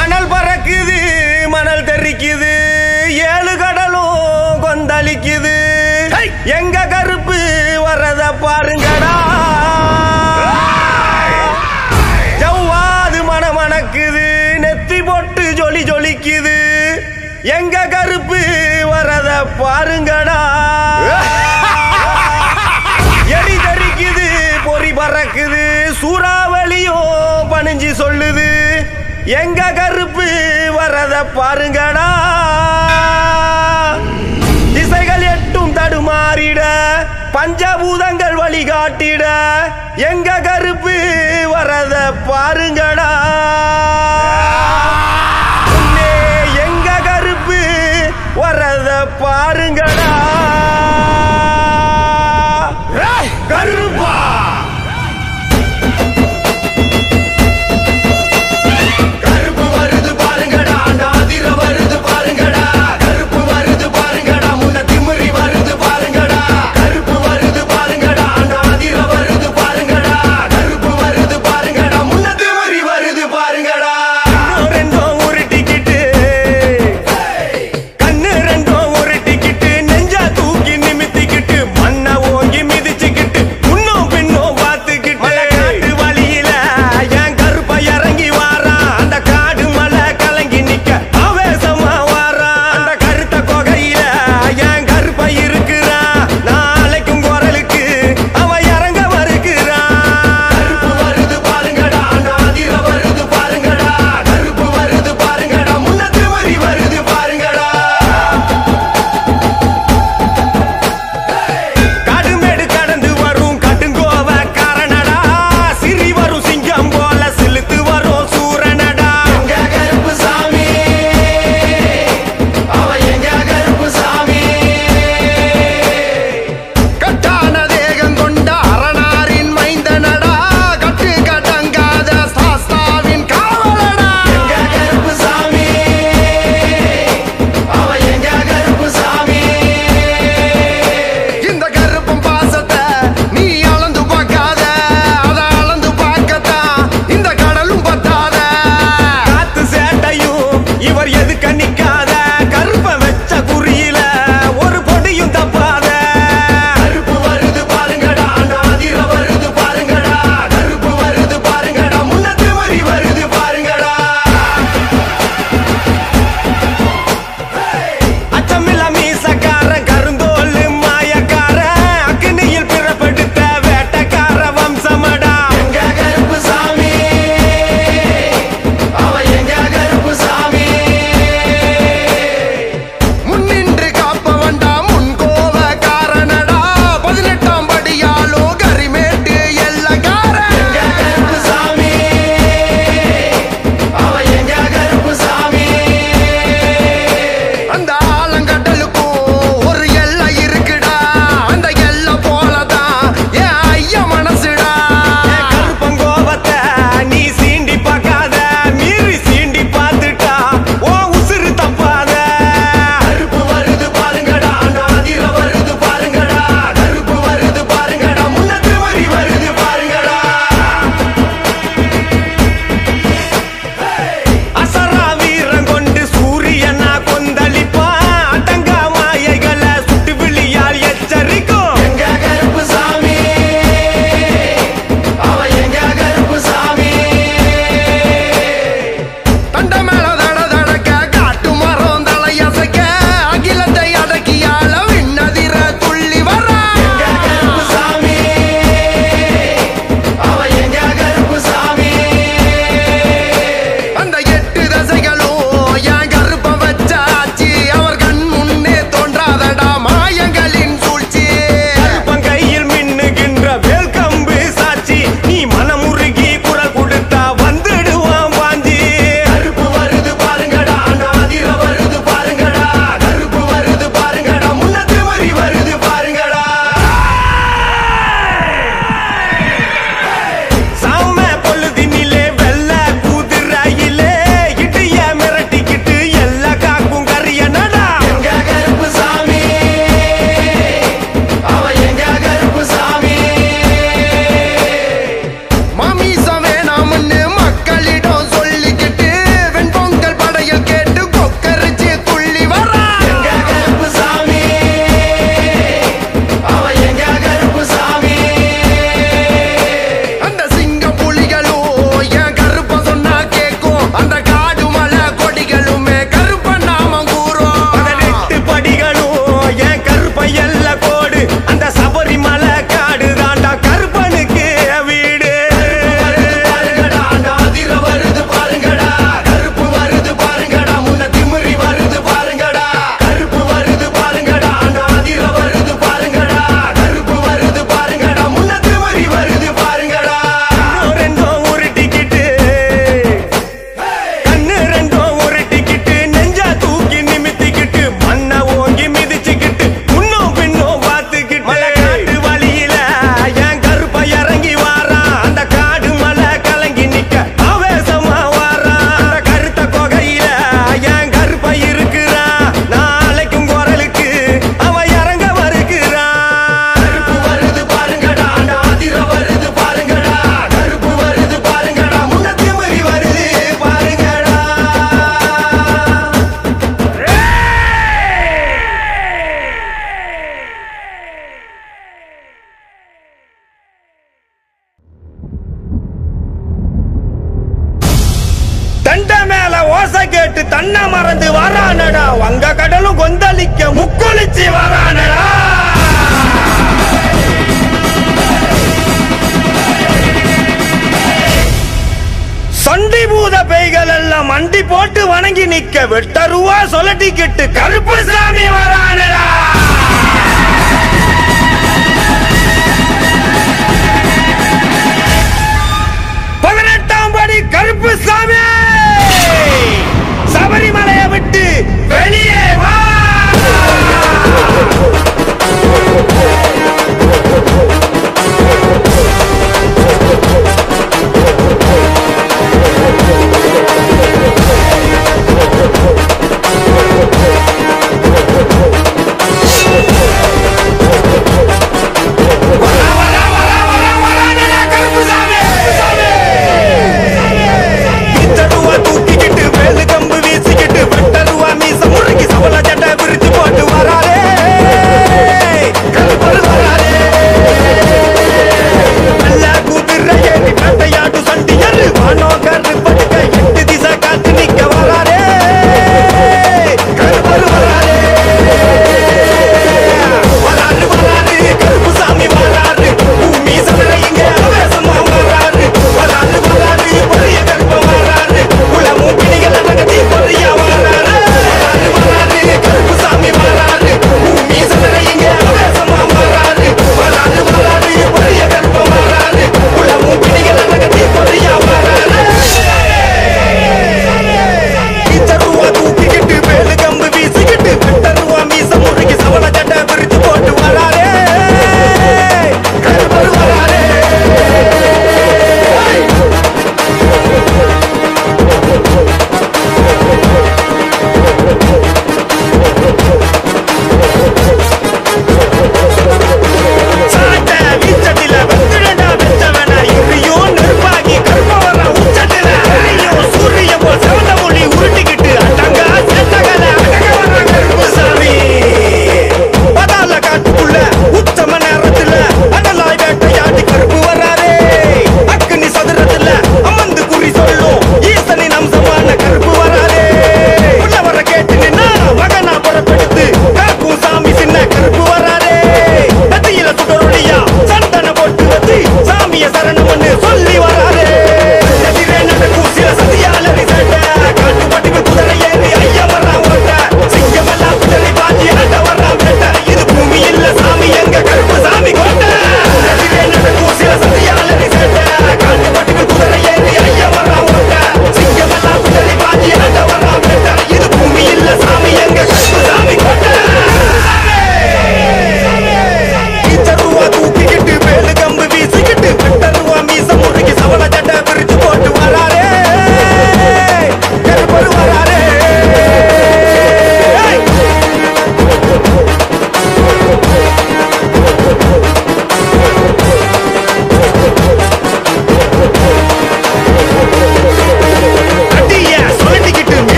அனல் பறக்குது மணல் தெரிக்குது ஏழு கடலும் கொந்தளிக்குது எங்க கருப்பு வர்றத பாருங்கடா ஜவ்வாது மணமணக்குது நெத்தி போட்டு ஜொலி ஜொலிக்குது எங்க கருப்பு வரத பாருங்கடா எலி தரிக்குது பொறி பறக்குது சூறாவளியும் பணிஞ்சு சொல்லுது எங்க கருப்பு வரத பாருங்கடா திசைகள் எட்டும் தடுமாறிட பஞ்சபூதங்கள் வழிகாட்டிட எங்க கருப்பு வரத பாருங்கடா முன்னே எங்க கருப்பு வரத பாருங்கடா கருப்பா கருப்பு வருது பாருங்கடா நாதிர வருது பாருங்கடா கருப்பு வருது பாருங்கடா முன்ன திமிரி வருது பாருங்கடா கருப்பு வருது பாருங்கடா நாதிர வருது பாருங்கடா கருப்பு வருது பாருங்கடா முன்ன திமிரி வருது பாருங்கடா ஓசை கேட்டு தன்னை மறந்து வரானடா வங்க கடலும் கொந்தளிக்க முக்குளிச்சு வரானடா சண்டி பூத பேய்கள் எல்லாம் மண்டி போட்டு வணங்கி நிக்க வெட்டருவா சொல்லட்டிக்கிட்டு கருப்பு சாமி வரானடா பதினெட்டாம் படி கருப்பு சாமி சபரிமலையை விட்டு வெளியே வா இந்த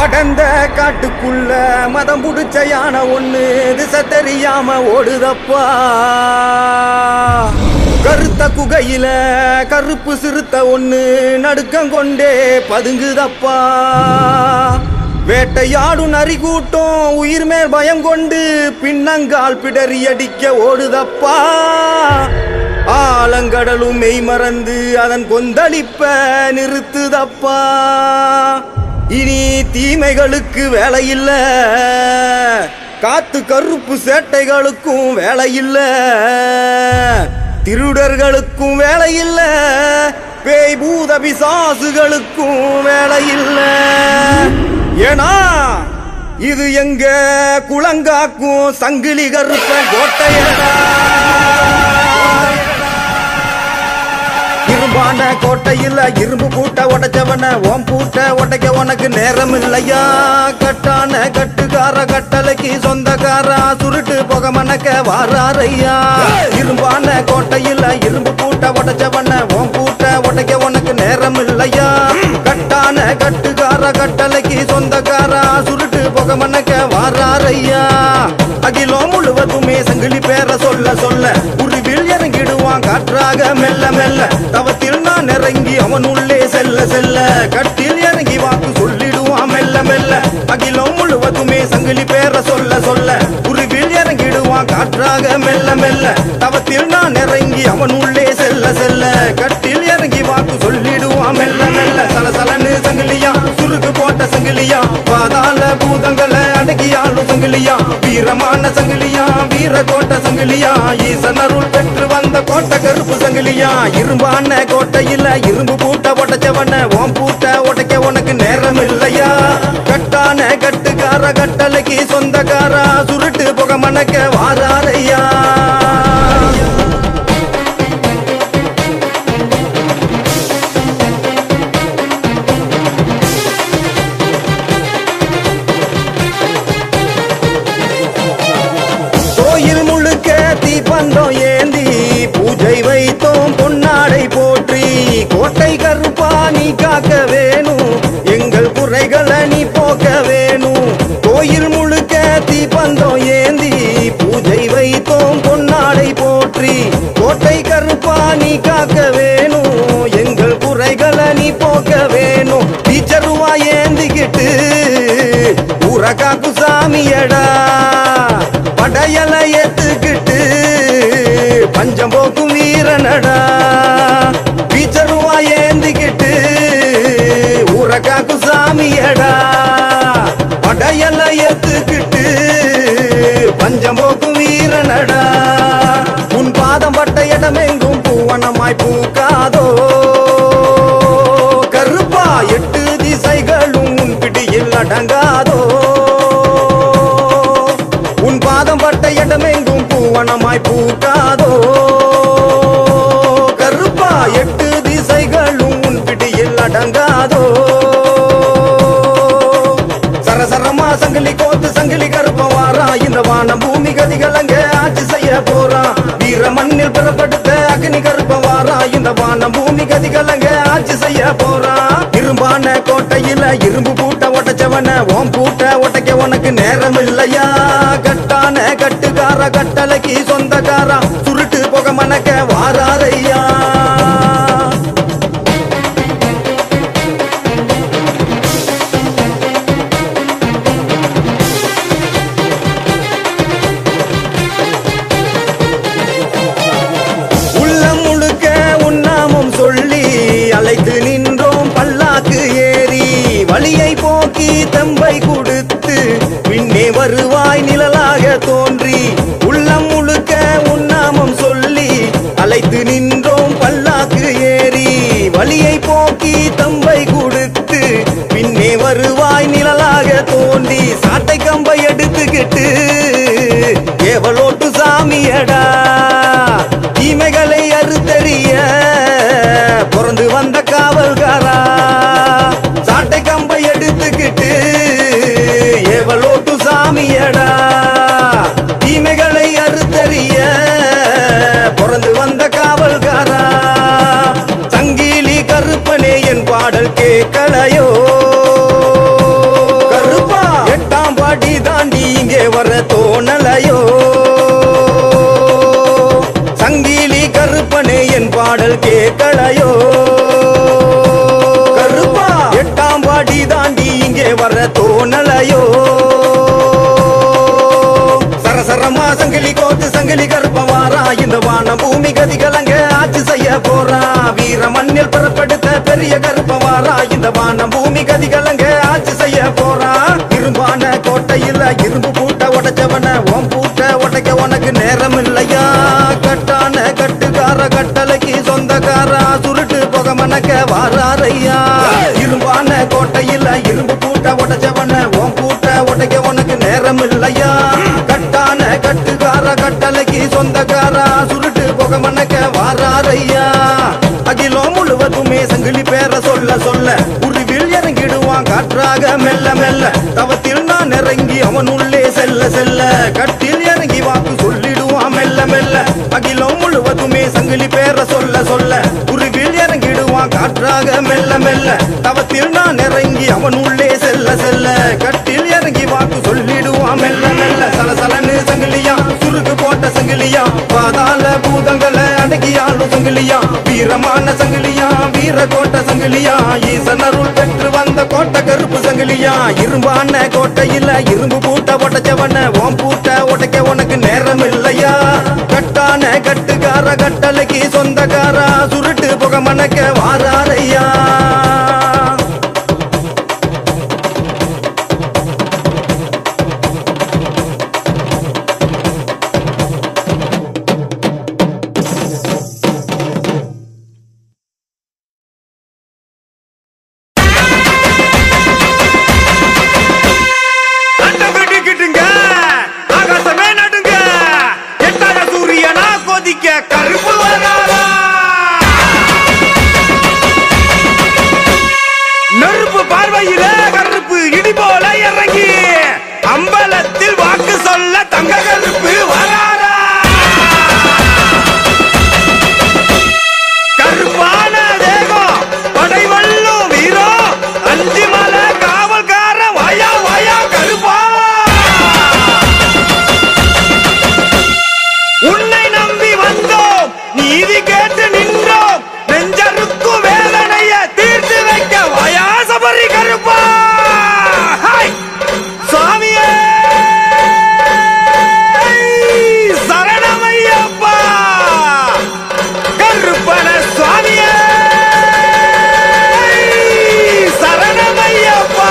அடர்ந்த காட்டுக்குள்ள மதம் புடிச்ச யானை ஒண்ணு திசை தெரியாம ஓடுதப்பா கருத்த குகையில கருப்பு சிறுத்த ஒண்ணு நடுக்கம் கொண்டே பதுங்குதப்பா வேட்டையாடும் நரி கூட்டம் உயிர் மேல் பயம் கொண்டு பின்னங்கால் பிடறி அடிக்க ஓடுதப்பா ஆலங்கடலும் மெய் மறந்து அதன் கொந்தளிப்ப நிறுத்துதப்பா இனி தீமைகளுக்கு வேலை இல்ல காத்து கருப்பு சேட்டைகளுக்கும் வேலை இல்ல திருடர்களுக்கும் வேலை இல்ல பேய் பூத பிசாசுகளுக்கும் வேலை இல்ல ஏனா இது எங்க குளங்காக்கும் சங்கிலி கருப்ப கோட்டையடா இரும்பான கோட்டையில் இரும்பு பூட்ட உடைச்சவன ஓம் பூட்ட உடைக்க உனக்கு நேரம் இல்லையா கட்டான கட்டுக்கார கட்டளைக்கு சொந்தக்காரா சுருட்டு புக மணக்க வாராரையா இரும்பான கோட்டையில் இரும்பு பூட்ட உடைச்சவன ஓம் பூட்ட உடைக்க உனக்கு நேரம் இல்லையா கட்டான கட்டுக்கார கட்டளைக்கு சொந்தக்காரா சுருட்டு புக மணக்க வாராரையா அகிலம் முழுவதுமே சங்கிலி பேர சொல்ல சொல்ல உருவில் இறங்கிடுவான் காற்றாக மெல்ல மெல்ல தவத்தில் நான் இறங்கி அவன் உள்ளே செல்ல செல்ல கட்டில் இறங்கி வாக்கு சொல்லிடுவான் மெல்ல மெல்ல அகிலம் முழுவதுமே சங்கிலி பேர சொல்ல சொல்ல உருவில் இறங்கிடுவான் காற்றாக மெல்ல மெல்ல தவத்தில் நான் இறங்கி அவன் உள்ளே செல்ல செல்ல கட்டில் இறங்கி வாக்கு சொல்லிடுவான் மெல்ல மெல்ல சலசலன்னு சங்கிலியா சுருக்கு போட்ட சங்கிலியா பாதாள பூதங்களை அடக்கியாளும் சங்கிலியா வீரமான சங்கிலியா வீர கோட்டை சங்கிலியா ஈசன் அருள் பெற்று வந்த கோட்டை கருப்பு சங்கிலியா இரும்பான கோட்டையில இரும்பு பூட்ட உடைச்சவன ஓம் பூட்ட உடைக்க உனக்கு நேரம் இல்லையா கட்டான கட்டுக்கார கட்டளைக்கு சொந்தக்காரா சுருட்டு புக மணக்க வாராரையா கோயில் முழுக்க தீப்பந்தம் ஏந்தி பூஜை வைத்தோம் பொன்னாடை போற்றி கோட்டை கருப்பா நீ காக்க வேணும் எங்கள் குறைகளை நீ போக்க வேணும் கோயில் முழுக்க தீப்பந்தம் ஏந்தி பூஜை வைத்தோம் பொன்னாடை போற்றி கோட்டை கருப்பா நீ காக்க வேணும் எங்கள் குறைகளை நீ போக்க வேணும் டீச்சருவா ஏந்திக்கிட்டு ஊரகாக்கு சாமியடா படையலை ஏத்துக்கிட்டு பஞ்சம் போக்கும் வீரனடா பீச்சருவா ஏந்திக்கிட்டு ஊரகாக்கு சாமியடா படையலை ஏத்துக்கிட்டு பஞ்சம் போக்கும் வீரனடா உன் பாதம் பட்ட இடமெங்கும் பூவனமாய் பூக்காதோ கருப்பா எட்டு திசைகளும் உன் பிடியில் அடங்காதோ உன் பாதம் பட்ட இடமெங்கும் பூவனமாய் பூக்காதோ கருப்பா எட்டு திசைகளும் உன் பிடியில் அடங்காதோ சரசரமா சங்கிலி கோத்து சங்கிலி கருப்ப வாரா இந்த வானம் பூமி கதிகள் அங்க ஆட்சி செய்ய போறான் வீர மண்ணில் பிறப்படுத்த அக்னி கருப்ப வாரா இந்த வானம் பூமி கதிகள் அங்க ஆட்சி செய்ய போறான் இரும்பான கோட்டையில இரும்பு பூட்ட உடைச்சவன ஓம் பூட்ட உடைக்க உனக்கு நேரம் இல்லையா கட்டான கட்டுக்கார கட்டளைக்கு சொந்தக்காரா சுருட்டு புக மணக்க வாராரையா உள்ளம் முழுக்க உன்னாமம் சொல்லி அழைத்து நின்றோம் பல்லாக்கு ஏறி வழியை போக்கி தம்பை கொடுத்து பின்னே வருவாய் நிழலாக தோன்றி உள்ளம் முழுக்க உன்னாமம் சொல்லி அழைத்து நின்றோம் பல்லாக்கு ஏறி வழியை போக்கி தம்பை கொடுத்து பின்னே வருவாய் நிழலாக தோன்றி சாட்டை கம்பை எடுத்துக்கிட்டு ஏவலோட்டு சாமியடா தீமைகளை அறுத்தறிய பிறந்து வந்த காவல்காரா சாட்டை கம்பை எடுத்துக்கிட்டு ஏவலோட்டு சாமியடா தீமைகளை அறுத்தறிய பிறந்து வந்த காவல்காரா சங்கிலி கருப்பனே என் பாடல் கேட்கலையோ வர தோணலையோ சங்கிலி கருப்பனே என் பாடல் கேட்கலையோ கருப்பா எட்டாம் பாடி தாண்டி இங்கே வர தோணலையோ சரசரமா சங்கிலி கோத்து சங்கிலி கருப்பவாரா இந்த வானம் பூமி கதி கலங்க ஆட்சி செய்ய போறா வீர மண்ணில் புறப்படுத்த பெரிய கருப்பவாரா இந்த வானம் பூமி கதி கலங்க ஆட்சி செய்ய போறா இரும்பான கோட்டையில இரும்பு பூட்ட உடைச்சவன ஓம் பூட்ட உடைக்க உனக்கு நேரம் இல்லையா கட்டான கட்டுக்கார கட்டளைக்கு சொந்தக்காரா சுருட்டு புக மணக்க வாராரையா இரும்பான கோட்டையில இரும்பு பூட்ட உடைச்சவன ஓம் பூட்ட உடைக்க உனக்கு நேரம் இல்லையா கட்டான கட்டுக்கார கட்டளைக்கு சொந்தக்காரா சுருட்டு புக மணக்க வாராரையா அகிலம் முழுவதுமே சங்கிலி பேர சொல்ல சொல்ல உருவில் இறங்கிடுவான் காற்றாக மெல்ல மெல்ல தவத்தில் நான் இறங்கி அவன் உள்ளே செல்ல செல்ல கட்டில் இறங்கி வாக்கு சொல்லிடுவான் மெல்ல மெல்ல அகிலம் முழுவதுமே சங்கிலி பேர சொல்ல சொல்ல உருவில் இறங்கிடுவான் காற்றாக மெல்ல மெல்ல தவத்தில் நான் இறங்கி அவன் உள்ளே செல்ல செல்ல கட்டில் இறங்கி வாக்கு சொல்லிடுவான் மெல்ல மெல்ல சலசலன்னு சங்கிலியா சுருக்கு போட்ட சங்கிலியா பாதாள பூதங்களை அடக்கியாளும் சங்கிலியா வீரமான சங்கிலியா வீர கோட்டை சங்கிலியா ஈசன் அருள் பெற்று வந்த கோட்டை கருப்பு சங்கிலியா இரும்பான கோட்டையில இரும்பு பூட்ட உடைச்சவன ஓம் பூட்ட உடைக்க உனக்கு நேரம் இல்லையா கட்டான கட்டுக்கார கட்டளைக்கு சொந்தக்காரா சுருட்டு புக மணக்க வாராரையா அண்டவிட்டுக்கிட்டுங்க, ஆகாசமே நடுங்க, எட்டாத சூரியனா கொதிக்க கருப்பு வராதா? நெருப்பு பார்வையில கருப்பு இடி போல இறங்கி அம்பலத்தில் வாக்கு சொல்ல தங்க கருப்பு வராதா கருப்பான தேகம் படைவள்ளும் வீரம் அஞ்சு மலை காவல்கார வயா வயா கருப்பா உன்னை நம்பி வந்தோம் நீதி கேட்டு நின்றோம் நெஞ்சருக்கும் வேதனைய தீர்த்து வைக்க வயா சபரி கருப்பா ஹாய்! சுவாமியே சரணமையப்பா கருப்பன சுவாமியே சரணமையப்பா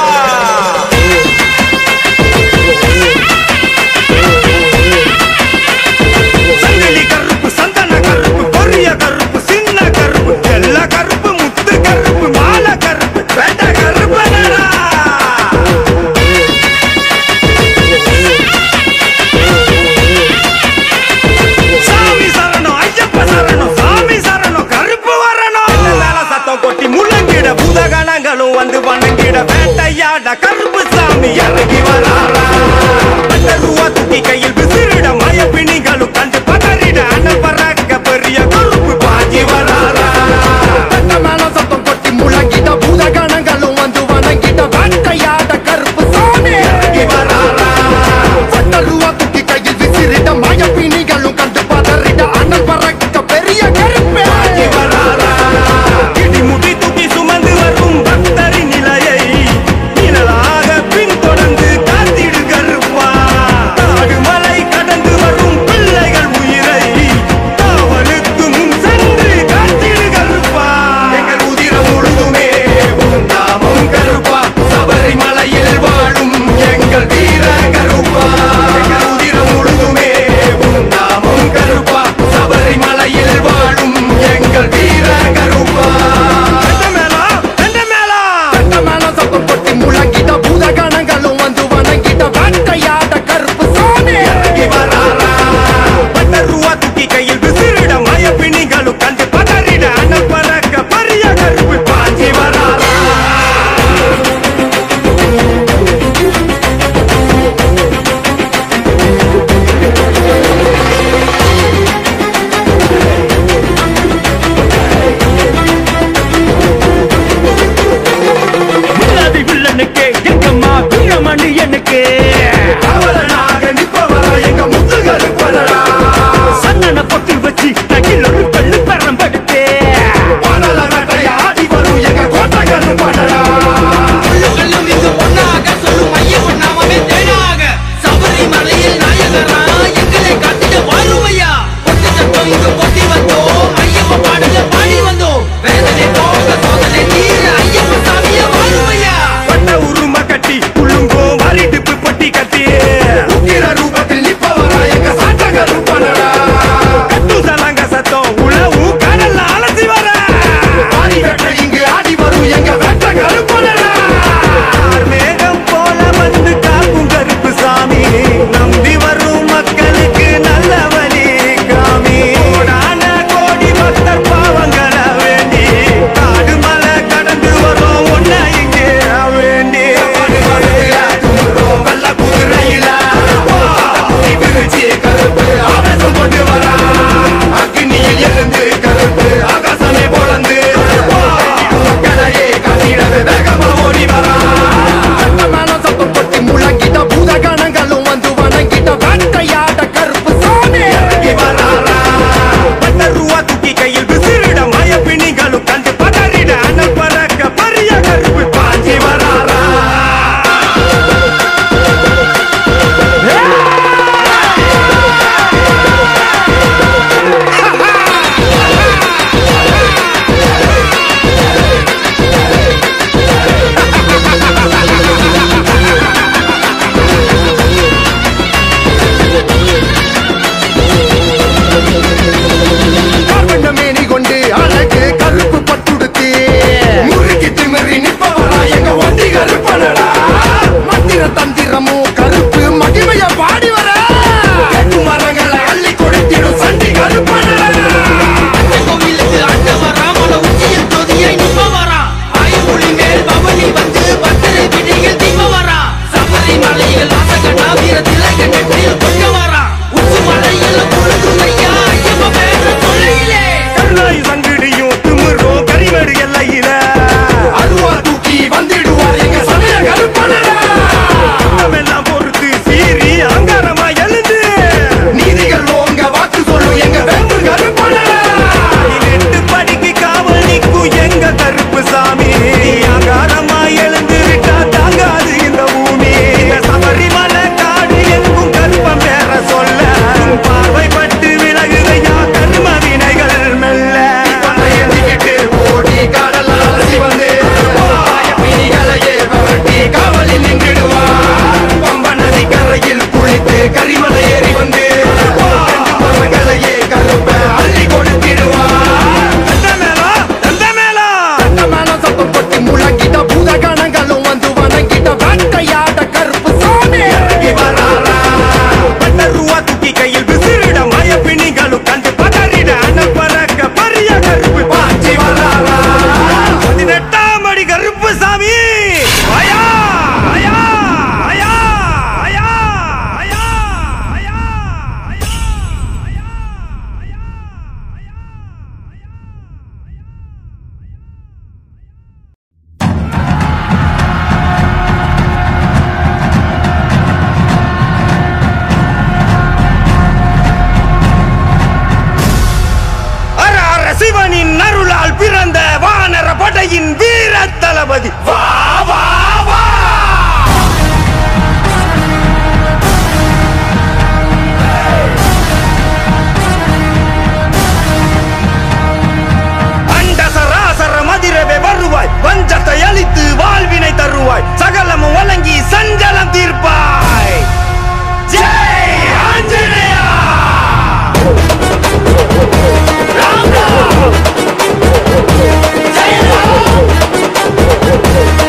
சங்கிலி கருப்பு சந்தன கருப்பு பொரிய கருப்பு சின்ன கருப்பு எல்ல கருப்பு முத்து கருப்பு மாலை கருப்பு வெட்ட கருப்பு நடா சாமி சரணம் ஐயப்ப சரணம் சாமி சரணம் கருப்பு வரணும் மேல சத்தம் கொட்டி முழங்கிட பூதகணங்களும் வந்து வணங்கிட வேட்டையாட கருப்பு சாமி இறங்கி வராரா பட்ட ரூபா தூக்கி கையில் விசிறிட மயப்பிணிகளும் கண்டு பதறிட அண்ணன் பறக்க பெரிய கருப்பு பாஞ்சி வராரா கண்ட மேல சத்தம் கொட்டி முழங்கிட்ட பூதகணங்களும் வந்து வணங்கிட்ட வேட்டையாட கருப்பு சாமி இறங்கி வராரா பட்டலுவா தூக்கி கையில் விசிறிட்ட மயப்பிணிகளும் கண்டு பதறிட்ட அண்ணல் பறக்க பெரிய கருப்பே பாஞ்சி வராரா இடிமுடி தூக்கி சுமந்து வரும் பக்தரின் நிலையை நிழலாக பின்தொடர்ந்து தந்தையின் வீர தளபதி வா வா வா அண்ட சராசர மதிரவே வருவாய் வஞ்சத்தை அழித்து வாழ்வினை தருவாய் சகலமும் வழங்கி சஞ்சலம் தீர்ப்பாய் ஜெய் ஆஞ்சநேயா ராம் ராம் ஜெய் ராம்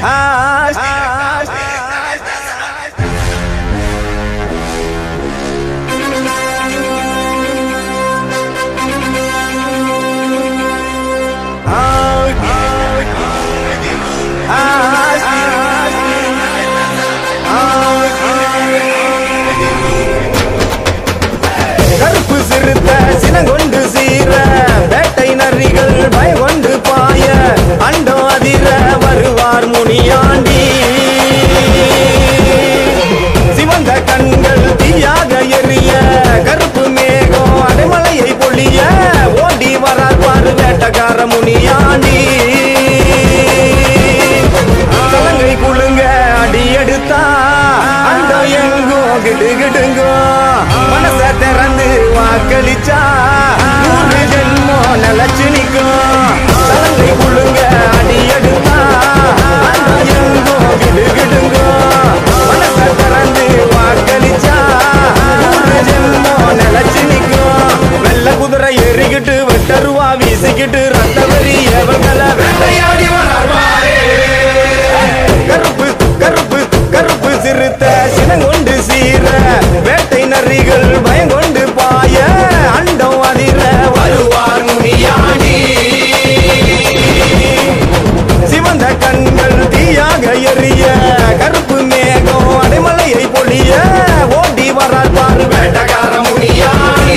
கருப்பு சிறுத்த சினங்கொண்டு சீர வேட்டை நரிகள் பயங்கொண்டு பாய அண்டம் அதிர வருவார் முனியாண்டி சிவந்த கண்கள் தீயாக எரிய கருப்பு மேகம் அடைமலையை பொழிய ஓடி வரார் பாரு வேட்டக்கார முனியாண்டி சலங்கை குழுங்க அடி எடுத்தா அந்த எங்கும் கிடு கிடுங்கோ மனச திறந்து வாக்களிச்சா நூறு ஜென்மம் நிலச்சு நிற்கும் சலங்கை குழுங்க அடி எடுத்தா அந்த எங்கும் கிடு கிடுங்கோ மனச திறந்து வாக்களிச்சா நூறு ஜென்மம் நிலச்சு நிற்கும் வெள்ள குதிரை ஏறிக்கிட்டு வெட்டருவா வீசிக்கிட்டு ரத்த வெறி எவர்களை வேட்டையாடி வளர்வாரே கருப்பு கருப்பு கருப்பு சிறுத்த சினங்கொண்டு சீர வேட்டை நரிகள் பயங்கொண்டு பாய அண்டம் அதிர வருவார் முனியாண்டி சிவந்த கண்கள் தீயாக எரிய கருப்பு மேகம் அடைமலையை பொழிய ஓடி வரார் பாரு வேட்டக்கார முனியாண்டி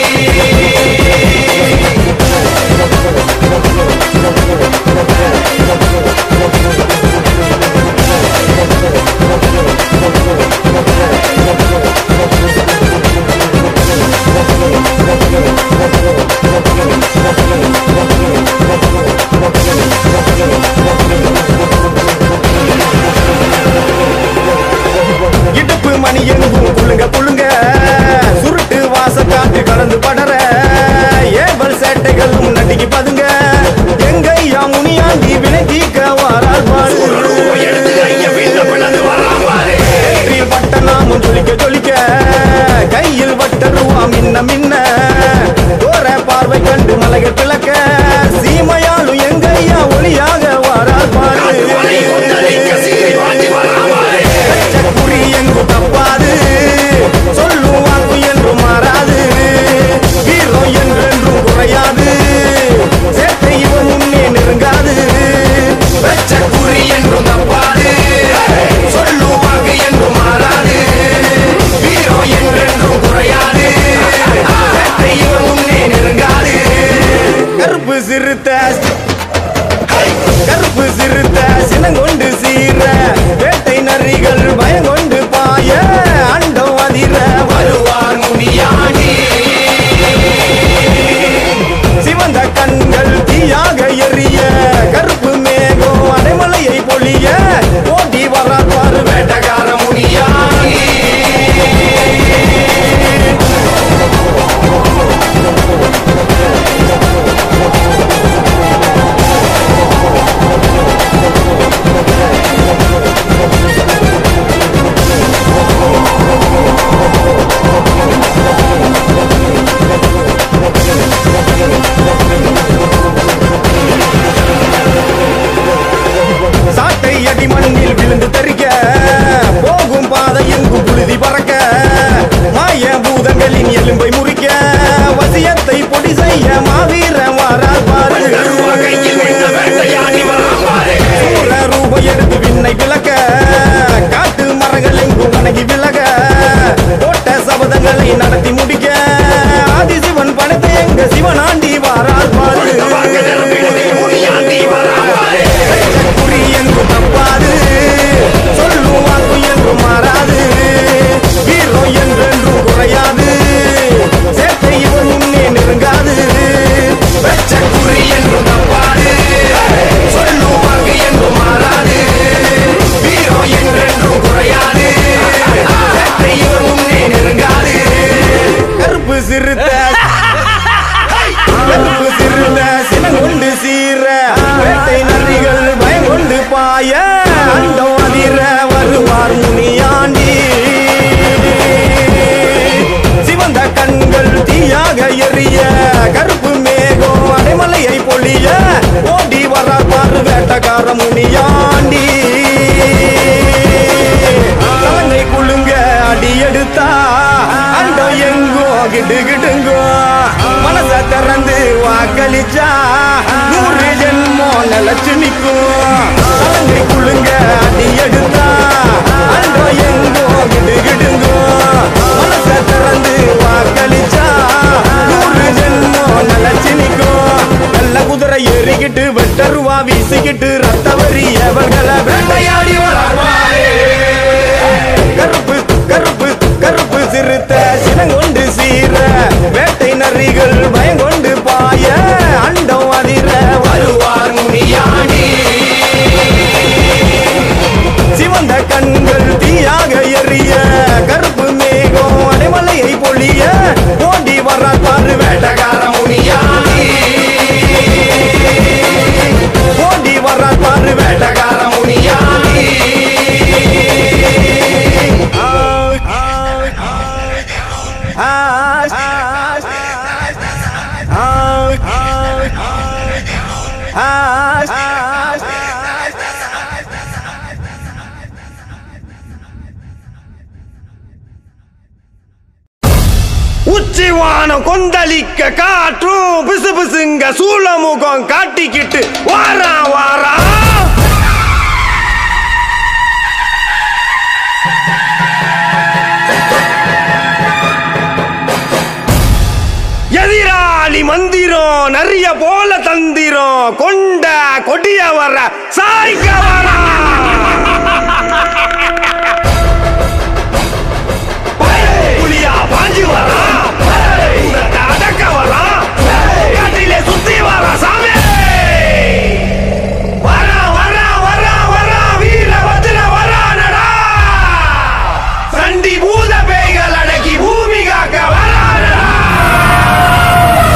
இடுப்பு மணி எங்கும் குள்ளுங்க குள்ளுங்க சுருட்டு வாச காற்று கலந்து படற ஏவல் சேட்டைகளும் நடிக்கு பதுங்க எங்க ஐயா முனியாண்டி வினை தீக்க வாரால் பாரு நெற்றியில் பட்ட நாமும் ஜொலிக்க ஜொலிக்க கையில் வட்டருவா மின்ன மின்ன தோர பார்வை கண்டு மலைகள் பிளக்க சீமையாலும் எங்க ஐயா ஒளியாக வாரால் பாரு குறி எங்கும் தப்பாது சொல்லும் வாக்கு என்றும் மாறாது வீரம் என்றென்றும் குறையாது சேட்டை இவன் முன்னே நெருங்காது வெச்ச குறி என்றும் தப்பாது சொல்லும் வாக்கு என்றும் மாறாது வீரம் என்றென்றும் குறையாது சேட்டை இவன் முன்னே நெருங்காது கருப்பு சிறுத்த கருப்பு சிறுத்த சினங்கொண்டு சீர வேட்டை நரிகள் பயங்கொண்டு பாய அண்டம் அதிர வருவார் முனியாண்டி சிவந்த கண்கள் தீயாக எரிய கருப்பு மேகம் அடைமலையை பொழிய ஓடி வரார் பாரு வேட்டக்கார முனியாண்டி சாட்டை அடி மண்ணில் விழுந்து தெறிக்க போகும் பாதை எங்கும் புழுதி பறக்க மாய பூதங்களின் எலும்பை முறிக்க வசியத்தை பொடி செய்ய மாவீர வாரார் பாரு சூர ரூபம் எடுத்து விண்ணை விளக்க காட்டு மரங்கள் எங்கும் வணங்கி விலக போட்ட சபதங்களை நடத்தி முடிக்க ஆதிசிவன் பணத்தை எங்க சிவனாண்டி வாரார் பாரு குறி என்றும் தப்பாது சொல்லும் வாக்கு என்றும் மாறாது வீரம் என்றென்றும் குறையாது சேட்டை இவன் முன்னே நெருங்காது வெச்ச குறி என்றும் தப்பாது சொல்லும் வாக்கு என்றும் மாறாது வீரம் என்றென்றும் குறையாது சேட்டை இவன் முன்னே நெருங்காது கருப்பு சிறுத்த கருப்பு சிறுத்த சினங்கொண்டு சீர வேட்டை நரிகள் பயங்கொண்டு பாய அண்டம் அதிர வருவார் முனியாண்டி சிவந்த கண்கள் தீயாக எரிய கருப்பு மேகம் அடைமலையை பொழிய ஓடி வரார் பாரு வேட்டக்கார முனியாண்டி அடி எடுத்தா அண்டம் எங்கோ கிட்டு கிட்டுங்கோ மனச திறந்து வாக்களிச்சா நூறு ஜென்மோ நிலச்சு நிற்கும் சலங்கை குழுங்க அடி எடுத்தா அண்டம் எங்கோ கிட்டு கிட்டுங்கோ மனச திறந்து வாக்களிச்சா நூறு ஜென்மோ நிலச்சு நிற்கும் நல்ல குதிரை ஏறிக்கிட்டு வெட்டருவா வீசிக்கிட்டு ரத்த வரி எவர்களை வேட்டையாடி வளர்வாரே கருப்பு கருப்பு கருப்பு சிறுத்த சினங்கொண்டு சீர வேட்டை நரிகள் பயங்கொண்டு பாய அண்டம் அதிர வருவார் முனியாண்டி சிவந்த கண்கள் தீயாக எரிய கருப்பு மேகம் அடைமலையை பொழிய ஓடி வர பாரு வேட்டக்கார முனியாண்டி ஓடி வர பாரு வேட்டக்கார முனியாண்டி உச்சிவானம் கொந்தளிக்க காற்றும் பிசு பிசுங்க சூளமுகம் காட்டிக்கிட்டு வாரா வாரா எதிராளி மந்திரம் நிறைய போல தந்திரம் கொண்ட கொடிய வர சாய்க்க வரா புலியா பாஞ்சு வரா உனக்கு அடக்க வரா காட்டிலே சுத்தி வரா சாமி வரா வரா வரா வரா வீர வஜ்ர வரானடா சண்டி பூத பேய்கள் அடக்கி பூமி காக்க வரானடா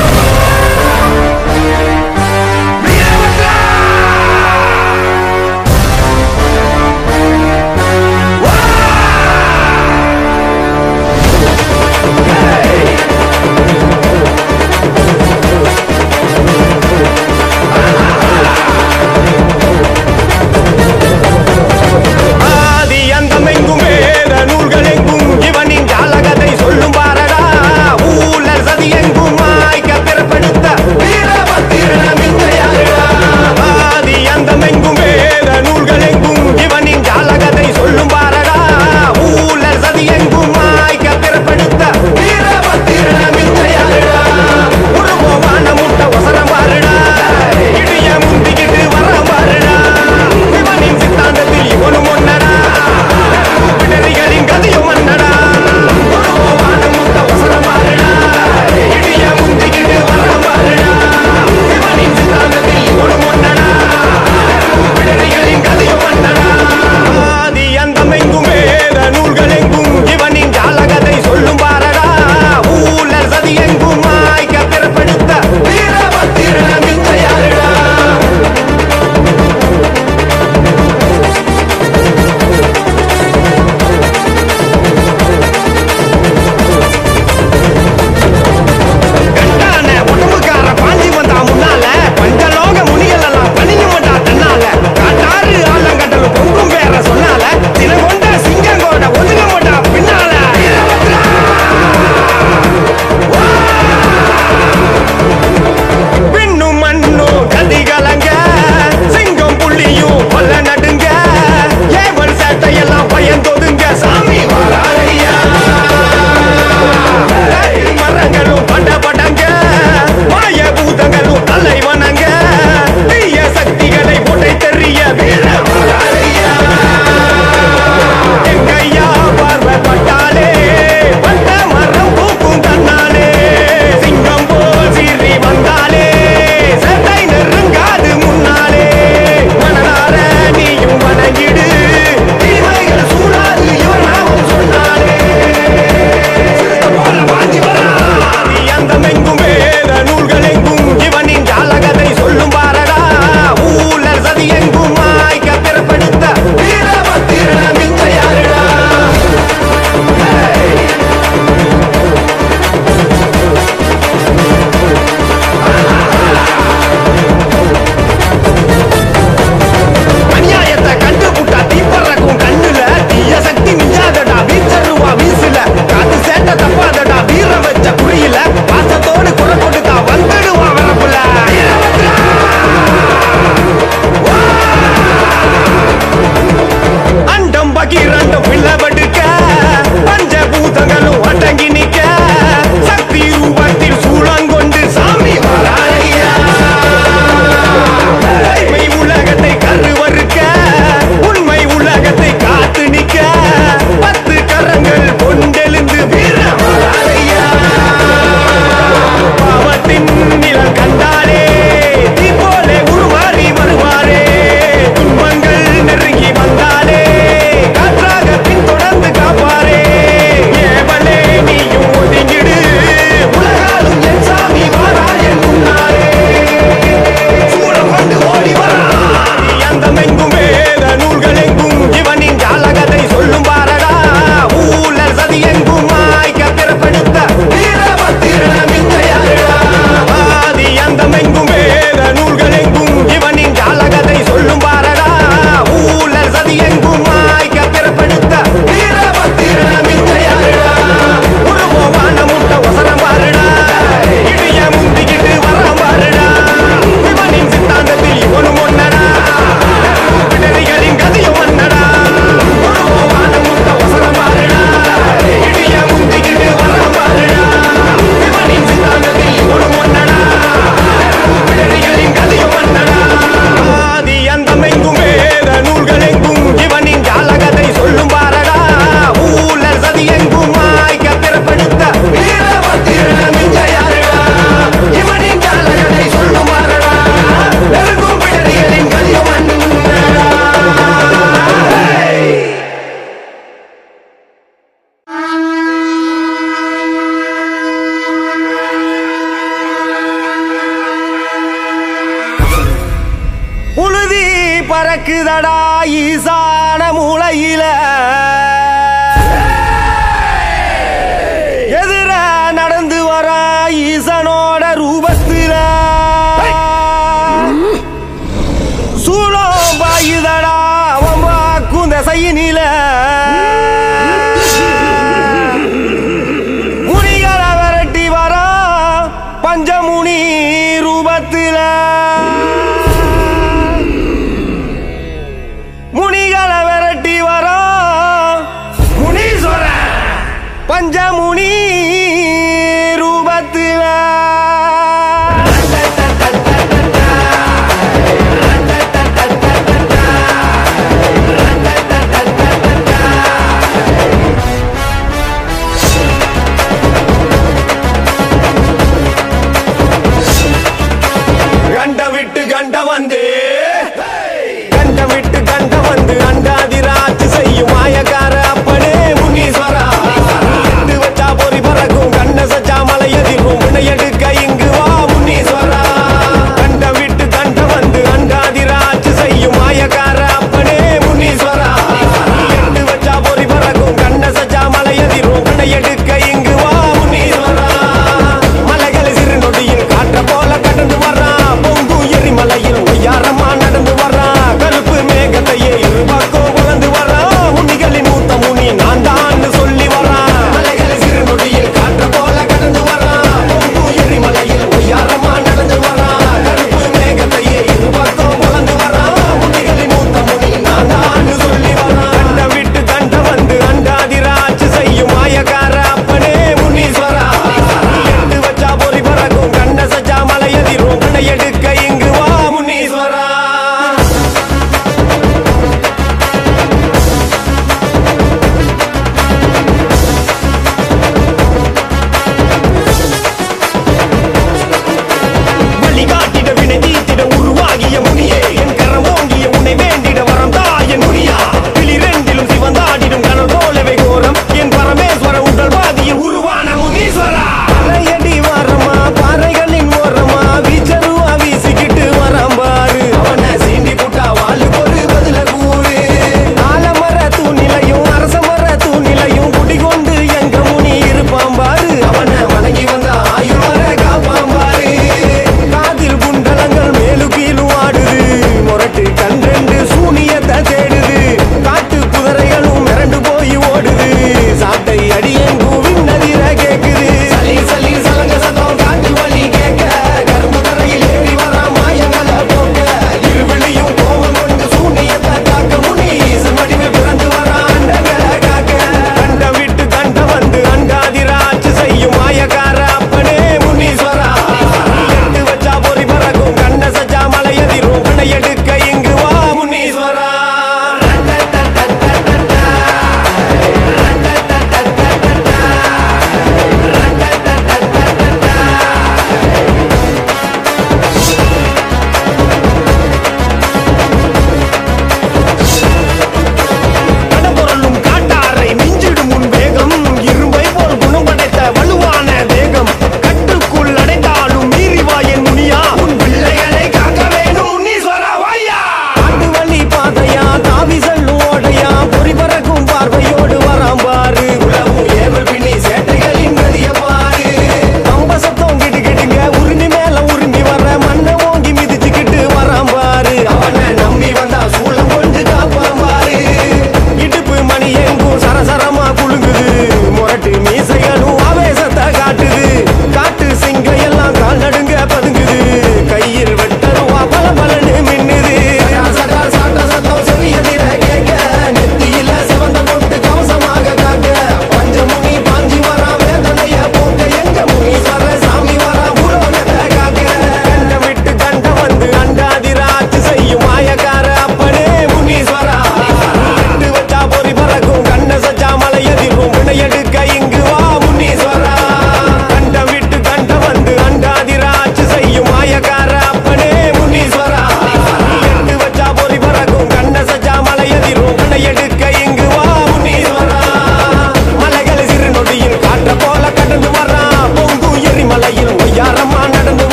வீரபத்ரா ஈசான மூலையில எதிர நடந்து வர ஈசனோட ரூபத்தில சூழம் பாயுதடா அவன் வாக்கும் திசையினில முனிகளை விரட்டி வரா பஞ்சமுனி ரூபத்தில முனிகளை விரட்டி வரா முனீஸ்வர பஞ்சமுனி ரூபத்தில கண்ட விட்டு கண்ட வந்து கண்ட விட்டு கண்ட வந்து அண்டாதிராட்சி செய்யும் மாயக்கார அப்பனே முனீஸ்வரா எட்டு வச்சா பொறி பறக்கும் கண்ண சச்சா மலை எதிரும் வினையெடுக்க இங்கு வா முனீஸ்வரா கண்ட விட்டு கண்ட வந்து அண்டாதிராட்சி செய்யும் மாயக்கார அப்பனே முனீஸ்வரா எட்டு வச்சா பொறி பறக்கும் கண்ண சச்சா மலை எதிரும் வினையெடுக்க இங்கு வா முனீஸ்வரா மலைகளை சிறு நொடியில் காற்ற போல கடந்து வர்றான் பொங்கு எரிமலையில் ஒய்யாரமா நடந்து வர்றான் கருப்பு மேகத்தையே இருபாக்கம் வளர்ந்து வர்றான் முனிகளின் மூத்த முனி நான் தான் சொல்லி வர்றான் மலைகளை சிறு நொடியில் காற்ற போல கடந்து வர்றான் பொங்கு எரிமலையில் ஒய்யாரமா நடந்து வர்றான் கருப்பு மேகத்தையே இருபாக்கம் வளர்ந்து வர்றான் முனிகளின் மூத்த முனி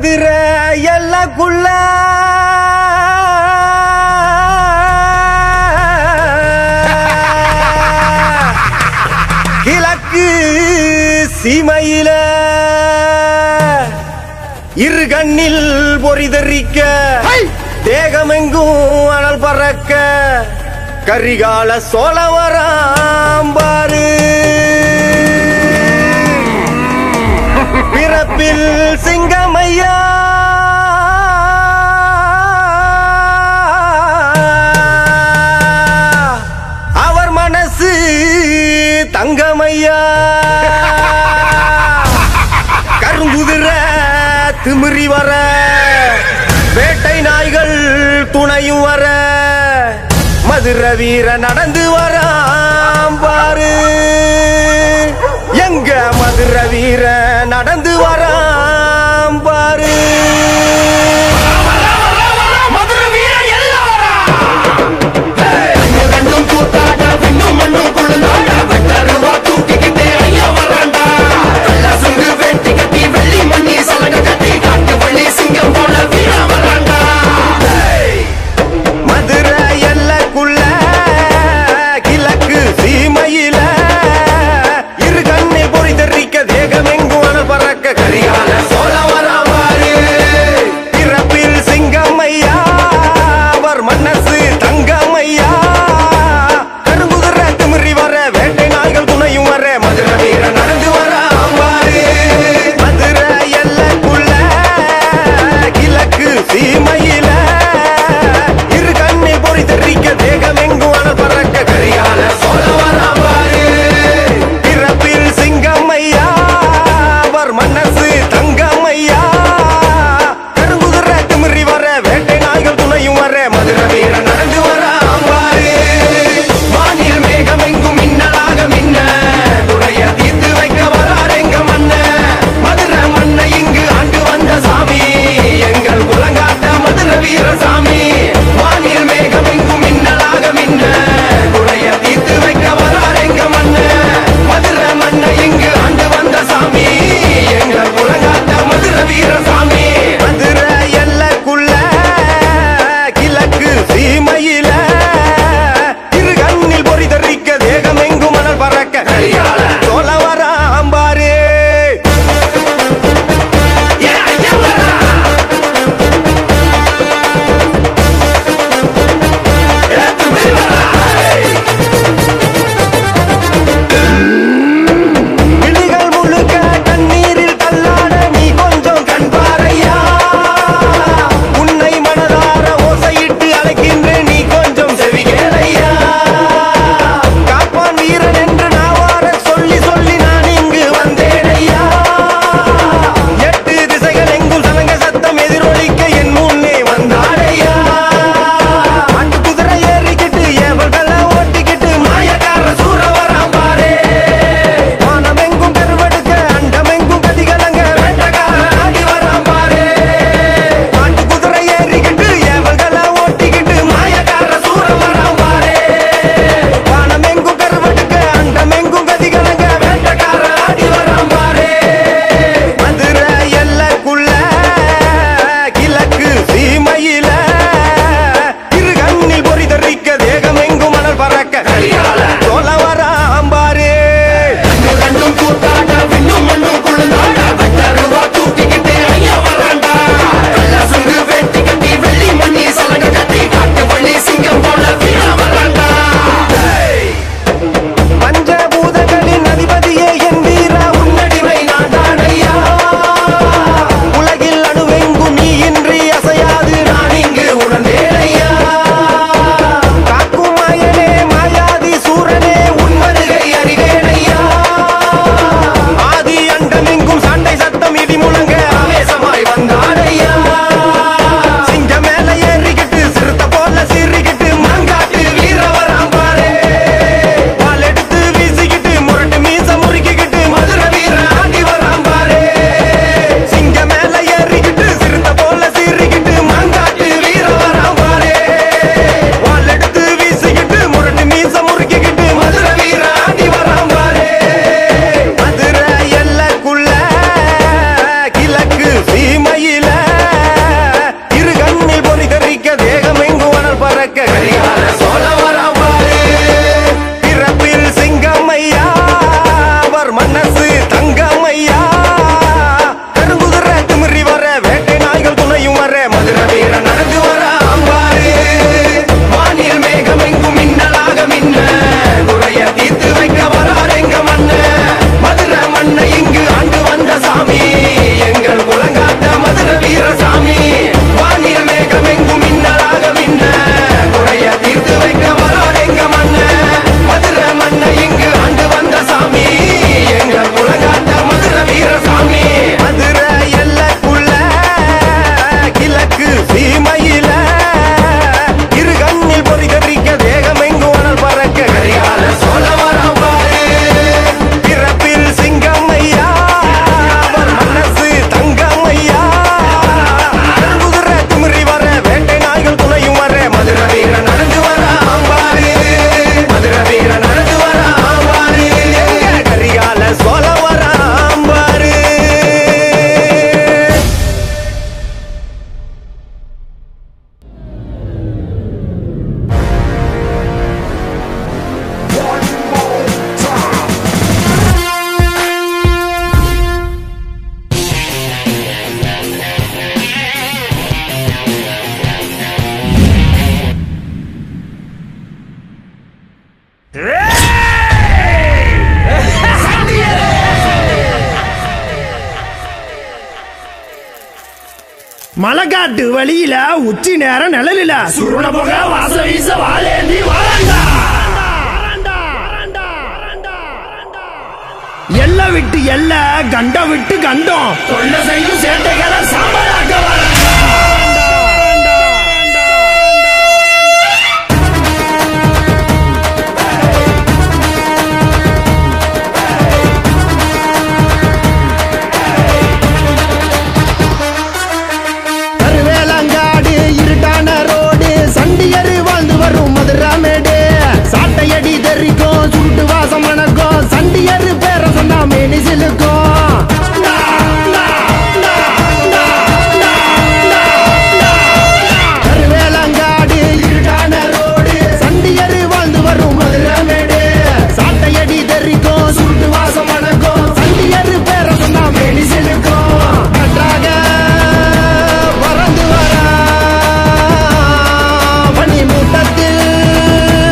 மதுரை எல்லக்குள்ள கிழக்கு சீமையில இரு கண்ணில் பொறிதறிக்க ஹை! தேகமெங்கும் அனல் பறக்க கரிகால சோழவராம்பாரு பிறப்பில் சிங்கமையா அவர் மனசு தங்கமையா கருங்குதிர திமிரி வர வேட்டை நாய்கள் துணையும் வர மதுர வீர நடந்து வராம் பாரு எங்க மதுர வீர நடந்து வராம் பாரு மதுரை வீரன் எல்லாம் ரெண்டும் கூத்தாட விண்ணும் மண்ணும் குழுந்தாட வெட்டருவா தூக்கிக்கிட்டே ஐயா வராண்டா வெள்ள சுங்கு வெட்டி கட்டி வெள்ளி மண்ணி சலங்க கட்டி காட்டு வள்ளி சிங்கம் போல வீரா வராண்டா மதுரை எல்லக்குள்ள கிழக்கு சீமையில இரு கண்ணில் பொறி தெரிக்க தேகமெங்கும் அனல் பறக்க கரியா சோழ வரான் பாரு பிறப்பில் சிங்கமையா அவர் மனசு தங்கமையா கருங்குதிர திமிரி வர வேட்டை நாய்கள் துணையும் வர மதுரை மதுர வீரன் நடந்து வரான் பாரு வானில் மேகம் எங்கும் மின்னலாக மின்ன குறைய தீர்த்து வைக்க வரார் எங்க மண்ண மதுரை மண்ணை இங்கு ஆண்டு வந்த சாமி எங்கள் குலங்காத்த மதுர வீரசாமி வானில் மேகம் எங்கும் மின்னலாக மின்ன குறைய தீர்த்து வைக்க வரார் எங்க மண்ண மதுரை மண்ணை இங்கு ஆண்டு வந்த சாமி எங்கள் குலங்காத்த மதுர வீரசாமி மதுரை எல்லைக்குள்ள கிழக்கு சீமையில இரு கண்ணில் பொறி கறிக்க வேகம் எங்கு உணல் பறக்க கரிகால சோழ வரான் பாரு பிறப்பில் சிங்கமையா அவர் மனசு தங்கமையா கருங்குதிர திமிரி வர வேட்டை நாய்கள் துணையும் வர மதுரை மதுர வீர நடந்து வரான் பாரு மதுர வீர நடந்து வரான் பாரு கரிகால சோழ வராம்பாரு மலைக்காட்டு வழியில உச்சி நேரம் நிழலில சுருண புக வாச வீச வாழேந்தி வாழண்டா எல்ல விட்டு எல்ல கண்ட விட்டு கண்டம் தொல்லை செய்யும் சேட்டைகளை சாம்பலாக்க வரண்டா. கருவேலங்காடு இருட்டான ரோடு சண்டியரு வாழ்ந்து வரும் மதுராமேடு சாட்டையடி தெரிக்கும் சுருட்டு வாசம் மணக்கும் சண்டியரு பேர சொன்னா மேனி சிலுக்கும் கருவேலங்காடு இருட்டான ரோடு சண்டியரு வாழ்ந்து வரும் மதுராமேடு சாட்டையடி தெரிக்கும் சுருட்டு வாசம் மணக்கும் சண்டியரு பேர சொன்னா மேனி சிலுக்கும் நன்றாக பறந்து வரா பனி மூட்டத்தில்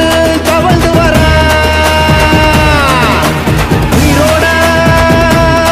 தவழ்ந்து வரா உயிரோட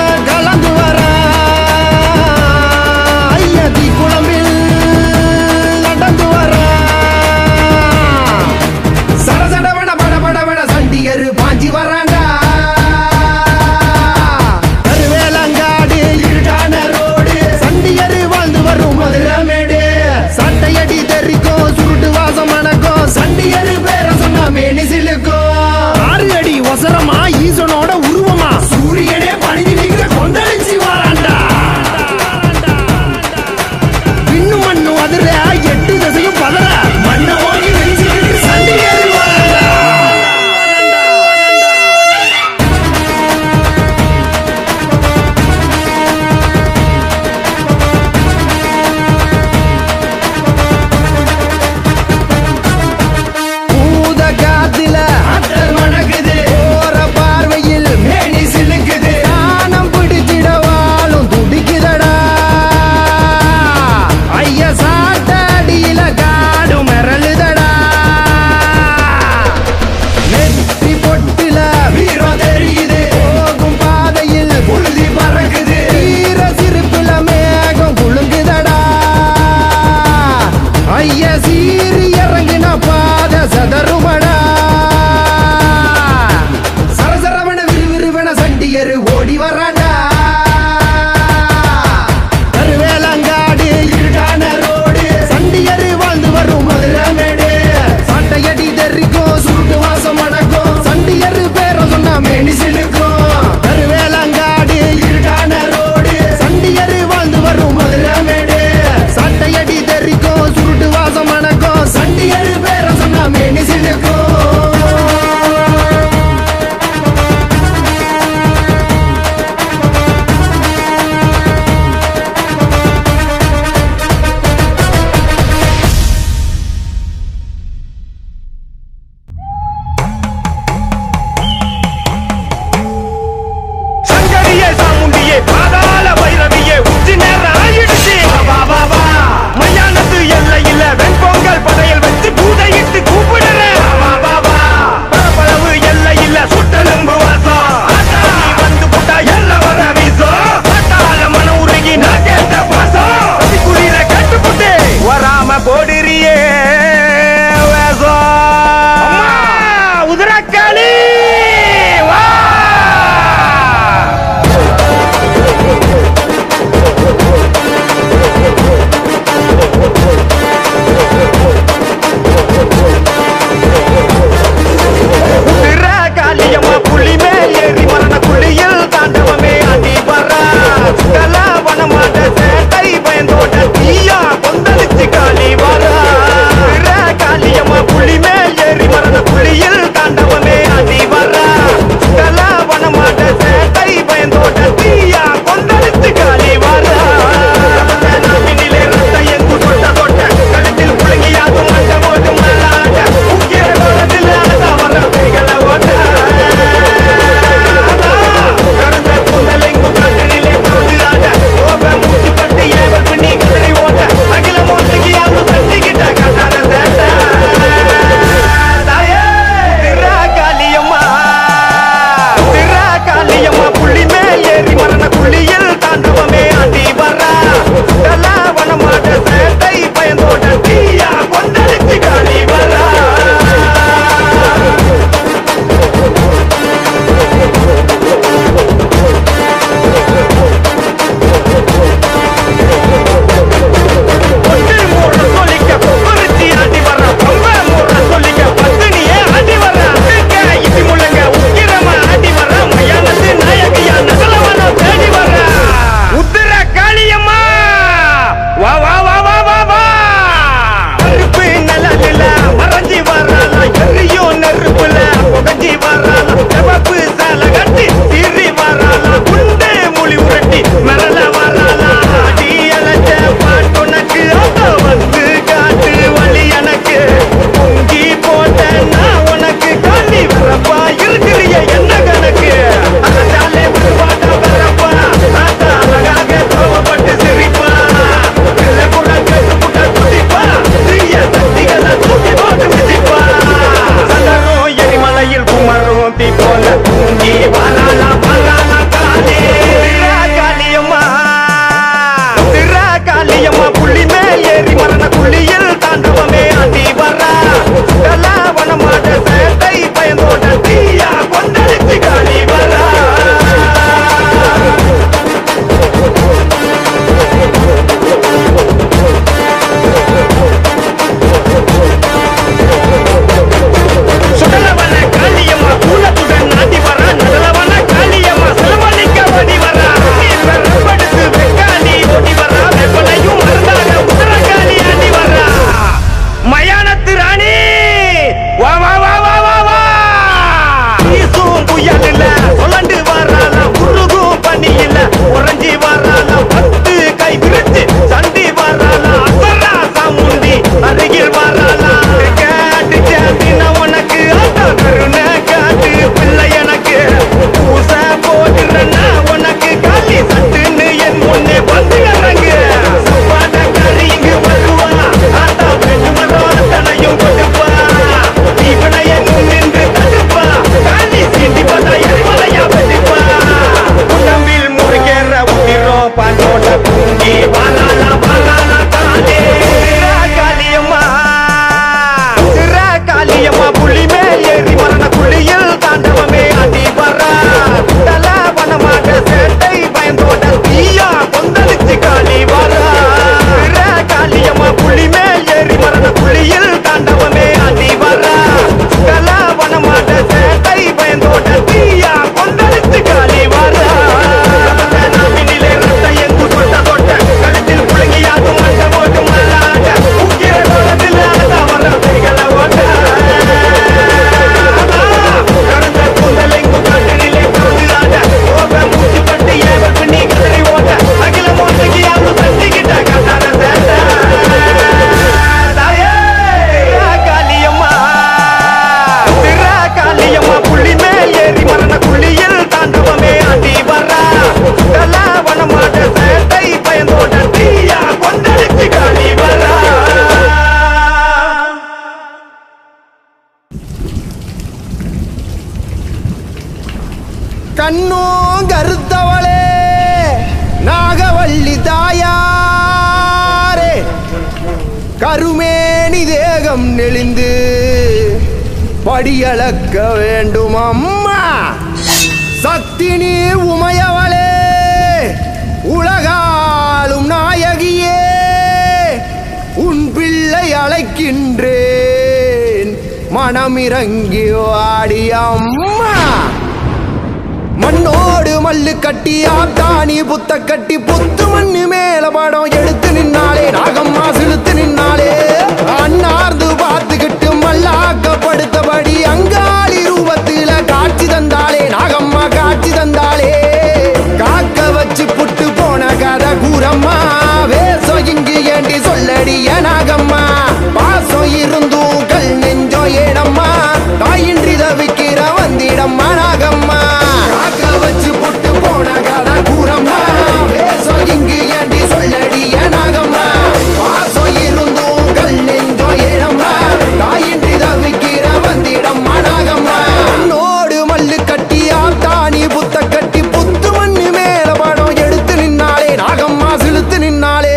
கண்ணோ கருத்தவளே நாகவள்ளி தாயாரே கருமேனி தேகம் நெளிந்து படியளக்க வேண்டும் அம்மா சக்தினி உமையவளே உலகாலும் நாயகியே உன் பிள்ளை அழைக்கின்றேன் மனமிறங்கி வாடி அம்மா மண்ணோடு மல்லு கட்டி ஆத்தாணி புத்த கட்டி புத்து மண்ணு மேல படம் எடுத்து நின்னாலே நாகம்மா சிலுத்து நின்னாலே அண்ணார்ந்து பார்த்துக்கிட்டு மல்லாக்கப்படுத்தபடி அங்காளி ரூபத்தில காட்சி தந்தாளே நாகம்மா காட்சி தந்தாளே காக்க வச்சு புட்டு போன கதை கூறம்மா வேசம் இங்கு ஏண்டி சொல்லடிய நாகம்மா பாசம் இருந்தும் கல் நெஞ்சோ ஏடம்மா தாயின்றி தவிக்கிற வந்திடம்மா நாகம்மா காக்க வச்சு புட்டு போன கதை கூறம்மா வேசம் இங்கு ஏண்டி சொல்லடிய நாகம்மா பாசம் இருந்தும் கல் நெஞ்சோ ஏடம்மா தாயின்றி தவிக்கிற வந்திடம்மா நாகம்மா நோடு மல்லு கட்டி ஆத்தாணி புத்த கட்டி புத்து மண்ணு மேல படம் எடுத்து நின்னாலே நாகம்மா சிலுத்து நின்னாலே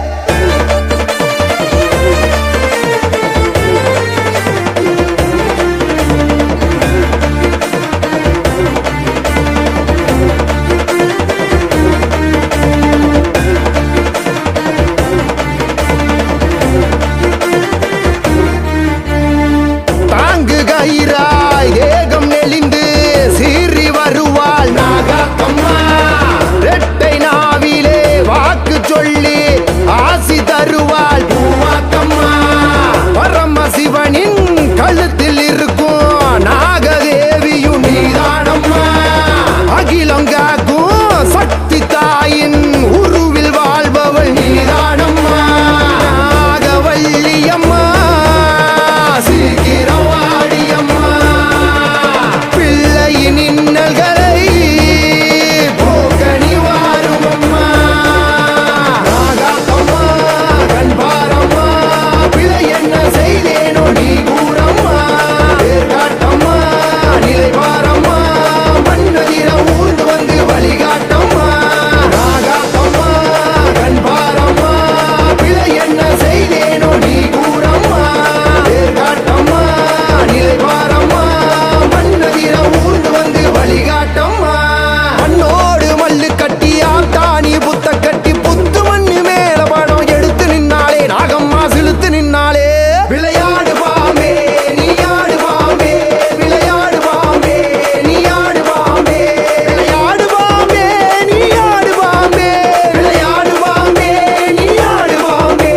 தாங்கு கயிறாய் தேகம் நெளிந்து சீறி வருவாள் நாகக்கம்மா ரெட்டை நாவிலே வாக்கு சொல்லி ஆசி தருவாள் பூவாக்கம்மா பரமசிவனின் கழுத்தில் இருக்கும் நாகதேவியும் நீதானம்மா அகிலம் காக்கும் சக்தி தாயின் உருவில் வாழ்பவள் நீதானம்மா நாகவல்லியம்மா சீக்கிரம் வாடியம்மா பிள்ளையின் இன்னல்களை போக்க நீ வாருமம்மா நாகாத்தம்மா கண்பாரம்மா பிழை என்ன செய்தேனோ நீ கூறம்மா காட்டம்மா நிலை பாரம்மா மண்ணதிர ஊர்ந்து வந்து வழிகாட்டம்மா நாகாத்தம்மா கண்பாரம்மா பிழை என்ன செய்தேனோ நீ கூறம்மா காட்டம்மா நிலை பாரம்மா மண்ணதிர ஊர்ந்து வந்து வழிகாட்டம்மா மண்ணோடு மல்லு கட்டி ஆத்தாணி புத்த கட்டி புத்து மண்ணு மேல படம் எடுத்து நின்னாலே நாகம்மா சிலுத்து நின்னாலே விளையாடு பாம்பே நீ ஆடு பாம்பே விளையாடு பாம்பே நீ ஆடு பாம்பே விளையாடு பாம்பே நீ ஆடு பாம்பே விளையாடு பாம்பே நீ ஆடு பாம்பே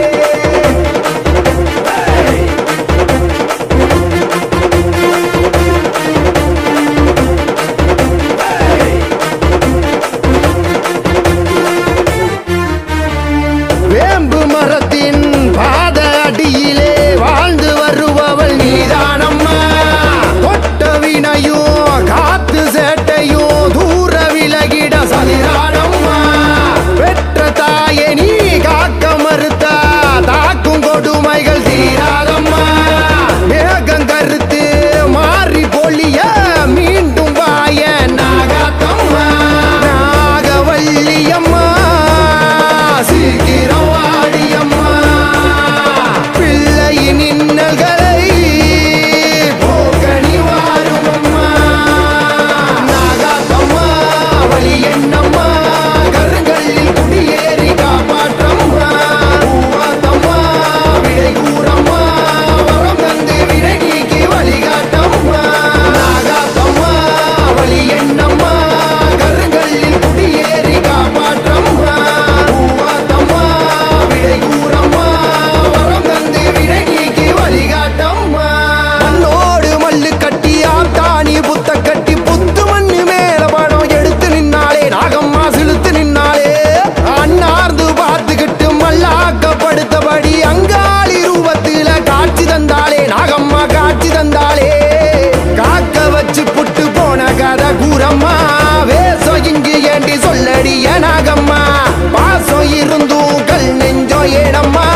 வேம்பு மரத்தின் பாத அடியிலே வாழ்ந்து வருபவள் நீதானம்மா தொட்ட வினையும் காத்து சேட்டையும் தூர விலகிட சதிரானம்மா பெற்ற தாயை நீ காக்க மறுத்தா தாக்கும் கொடுமைகள் தீராதம்மா மேகம் கருத்து மாறி பொழிய மீண்டும் வாய நாகாத்தம்மா நாகவல்லியம்மா சீக்கிரம் வாடியம்மா பிள்ளையின் இன்னல்களை போக்க நீ வாருமம்மா நாகாத்தம்மா வழி என்னம்மா கருங்கல்லில் குடியேறி காப்பாற்றம்மா பூவாத்தம்மா விடை கூறம்மா வரம் தந்து விடை நீக்கி வழிகாட்டம்மா நாகாத்தம்மா வழி என்னம்மா கருங்கல்லில் குடியேறி காப்பாற்றம்மா பூவாத்தம்மா விடை கூறம்மா வரம் தந்து விடை நீக்கி வழிகாட்டம்மா மண்ணோடு மல்லு கட்டி ஆத்தாணி புத்த கட்டி புத்து மண்ணு மேல படம் எடுத்து நின்னாலே நாகம்மா சிலுத்து நின்னாலே அண்ணார்ந்து பார்த்துக்கிட்டு மல்லாக்கப்படுத்தபடி அங்காளி ரூபத்தில காட்சி தந்தாளே நாகம்மா காட்சி தந்தாளே காக்க வச்சு புட்டு போன கதை கூறம்மா வேசம் இங்கு ஏண்டி சொல்லடிய நாகம்மா பாசம் இருந்தும் கல் நெஞ்சோ ஏடம்மா